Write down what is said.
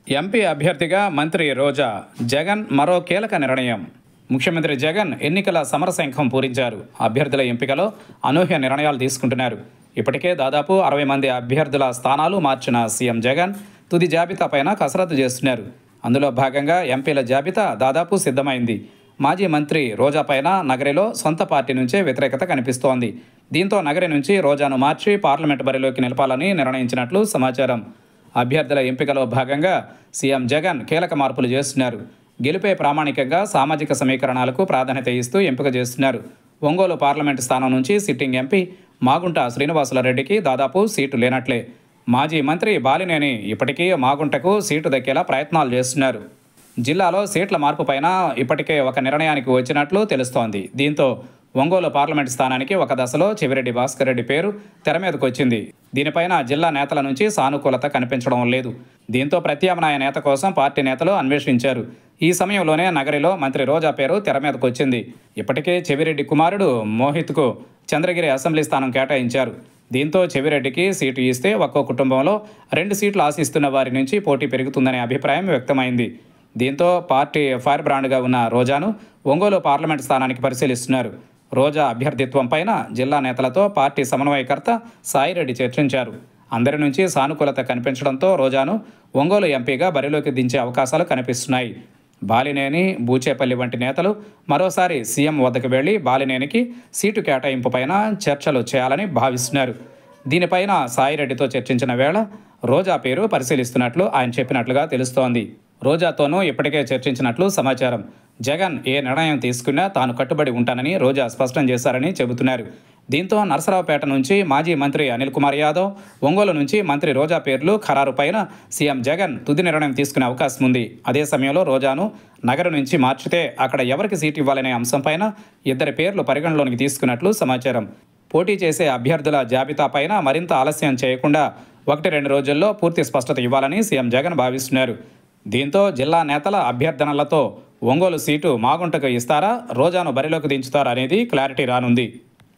MP అభ్యర్థిగా మంత్రి రోజా జగన్ మరో కీలక నిర్ణయం ముఖ్యమంత్రి జగన్ ఎన్నికల సమరశంఖం పూరించారు అభ్యర్థుల ఎంపికలో అనూహ్య నిర్ణయాలు తీసుకుంటున్నారు ఇప్పటికే దాదాపు అరవై మంది అభ్యర్థుల స్థానాలు మార్చిన సీఎం జగన్ తుది జాబితా పైన కసరత్తు చేస్తున్నారు అందులో భాగంగా ఎంపీల జాబితా దాదాపు సిద్ధమైంది మాజీ మంత్రి రోజా పైన నగరిలో సొంత పార్టీ నుంచే వ్యతిరేకత కనిపిస్తోంది దీంతో నగరి నుంచి రోజాను మార్చి పార్లమెంట్ బరిలోకి నిలపాలని నిర్ణయించినట్లు సమాచారం అభ్యర్థుల ఎంపికలో భాగంగా సీఎం జగన్ కీలక మార్పులు చేస్తున్నారు గెలుపే ప్రామాణికంగా సామాజిక సమీకరణాలకు ప్రాధాన్యత ఇస్తూ ఎంపిక చేస్తున్నారు ఒంగోలు పార్లమెంటు స్థానం నుంచి సిట్టింగ్ ఎంపీ మాగుంట శ్రీనివాసులరెడ్డికి దాదాపు సీటు లేనట్లే మాజీ మంత్రి బాలినేని ఇప్పటికీ మాగుంటకు సీటు దక్కేలా ప్రయత్నాలు చేస్తున్నారు జిల్లాలో సీట్ల మార్పు పైన ఇప్పటికే ఒక నిర్ణయానికి వచ్చినట్లు తెలుస్తోంది దీంతో ఒంగోలు పార్లమెంట్ స్థానానికి ఒక దశలో చెవిరెడ్డి భాస్కర్ రెడ్డి పేరు తెర మీదకు వచ్చింది దీనిపైన జిల్లా నేతల నుంచి సానుకూలత కనిపించడం లేదు దీంతో ప్రత్యామ్నాయ నేత కోసం పార్టీ నేతలు అన్వేషించారు ఈ సమయంలోనే నగరిలో మంత్రి రోజా పేరు తెర మీదకు వచ్చింది ఇప్పటికే చెవిరెడ్డి కుమారుడు మోహిత్కు చంద్రగిరి అసెంబ్లీ స్థానం కేటాయించారు దీంతో చెవిరెడ్డికి సీటు ఇస్తే ఒక్కో కుటుంబంలో రెండు సీట్లు ఆశిస్తున్న వారి నుంచి పోటీ పెరుగుతుందనే అభిప్రాయం వ్యక్తమైంది దీంతో పార్టీ ఫైర్ బ్రాండ్గా ఉన్న రోజాను ఒంగోలు పార్లమెంట్ స్థానానికి పరిశీలిస్తున్నారు రోజా అభ్యర్థిత్వం పైన జిల్లా నేతలతో పార్టీ సమన్వయకర్త సాయిరెడ్డి చర్చించారు అందరి నుంచి సానుకూలత కనిపించడంతో రోజాను ఒంగోలు ఎంపీగా బరిలోకి దించే అవకాశాలు కనిపిస్తున్నాయి బాలినేని బూచేపల్లి వంటి నేతలు మరోసారి సీఎం వద్దకు వెళ్లి బాలినేనికి సీటు కేటాయింపు పైన చర్చలు చేయాలని భావిస్తున్నారు దీనిపైన సాయిరెడ్డితో చర్చించిన వేళ రోజా పేరు పరిశీలిస్తున్నట్లు ఆయన చెప్పినట్లుగా తెలుస్తోంది రోజాతోనూ ఇప్పటికే చర్చించినట్లు సమాచారం జగన్ ఏ నిర్ణయం తీసుకున్నా తాను కట్టుబడి ఉంటానని రోజా స్పష్టం చేశారని చెబుతున్నారు దీంతో నరసరావుపేట నుంచి మాజీ మంత్రి అనిల్ కుమార్ యాదవ్ ఒంగోలు నుంచి మంత్రి రోజా పేర్లు ఖరారు పైన సీఎం జగన్ తుది నిర్ణయం తీసుకునే అవకాశం ఉంది అదే సమయంలో రోజాను నగరం నుంచి మార్చితే అక్కడ ఎవరికి సీటు ఇవ్వాలనే అంశంపైన ఇద్దరి పేర్లు పరిగణలోనికి తీసుకున్నట్లు సమాచారం పోటీ చేసే అభ్యర్థుల జాబితా పైన మరింత ఆలస్యం చేయకుండా ఒకటి రెండు రోజుల్లో పూర్తి స్పష్టత ఇవ్వాలని సీఎం జగన్ భావిస్తున్నారు దీంతో జిల్లా నేతల అభ్యర్థనలతో ఒంగోలు సీటు మాగుంటకు ఇస్తారా రోజాను బరిలోకి దించుతారా అనేది క్లారిటీ రానుంది